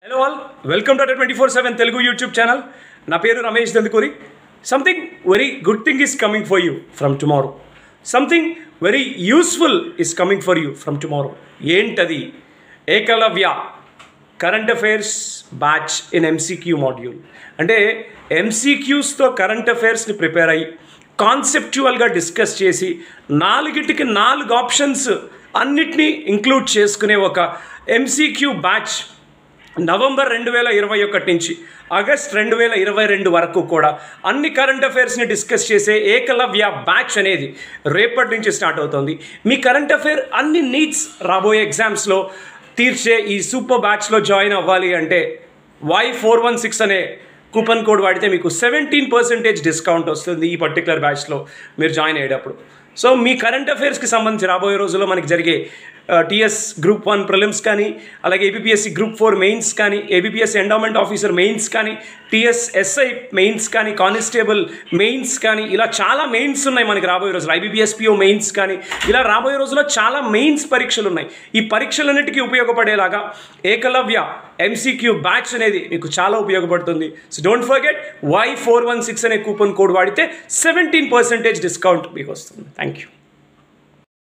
hello all welcome to twenty four seven Telugu YouTube channel నా పేరు Ramesh Dandukuri something very good thing is coming for you from tomorrow something very useful is coming for you from tomorrow ఏంటది Ekalavya current affairs batch in MCQ module అంటే ఎంసీక్యూస్తో current అఫైర్స్ని prepare అయ్యి కాన్సెప్చువల్గా discuss చేసి నాలుగిటికి నాలుగు options అన్నిటినీ include చేసుకునే ఒక ఎంసీక్యూ బ్యాచ్ నవంబర్ రెండు వేల ఇరవై ఒకటి నుంచి ఆగస్ట్ రెండు వేల ఇరవై రెండు వరకు కూడా అన్ని కరెంట్ అఫైర్స్ని డిస్కస్ చేసే ఏకలవ్య బ్యాచ్ అనేది రేపటి నుంచి స్టార్ట్ అవుతుంది మీ కరెంట్ అఫైర్ అన్ని నీడ్స్ రాబోయే ఎగ్జామ్స్లో తీర్చే ఈ సూపర్ బ్యాచ్లో జాయిన్ అవ్వాలి అంటే వై ఫోర్ వన్ సిక్స్ అనే కూపన్ కోడ్ వాడితే మీకు సెవెంటీన్ పర్సెంటేజ్ డిస్కౌంట్ వస్తుంది ఈ పర్టికులర్ బ్యాచ్లో మీరు జాయిన్ అయ్యేటప్పుడు సో మీ కరెంట్ అఫైర్స్కి సంబంధించి రాబోయే రోజుల్లో మనకి జరిగే టీఎస్ గ్రూప్ వన్ ప్రిలిమ్స్ కానీ అలాగే ఏబిపిఎస్సి గ్రూప్ ఫోర్ మెయిన్స్ కానీ ఏబిపిఎస్ ఎండోమెంట్ ఆఫీసర్ మెయిన్స్ కానీ టీఎస్ ఎస్ఐ మెయిన్స్ కానీ కానిస్టేబుల్ మెయిన్స్ కానీ ఇలా చాలా మెయిన్స్ ఉన్నాయి మనకి రాబోయే రోజులు ఐబిపిఎస్పిఓ మెయిన్స్ కానీ ఇలా రాబోయే రోజుల్లో చాలా మెయిన్స్ పరీక్షలు ఉన్నాయి ఈ పరీక్షలన్నిటికీ ఉపయోగపడేలాగా ఏకలవ్య ఎంసీక్యూ బ్యాచ్ అనేది మీకు చాలా ఉపయోగపడుతుంది so don't forget Y four one six అనే కూపన్ కోడ్ వాడితే సెవెంటీన్ పర్సెంటేజ్ డిస్కౌంట్ మీకు వస్తుంది థ్యాంక్ యూ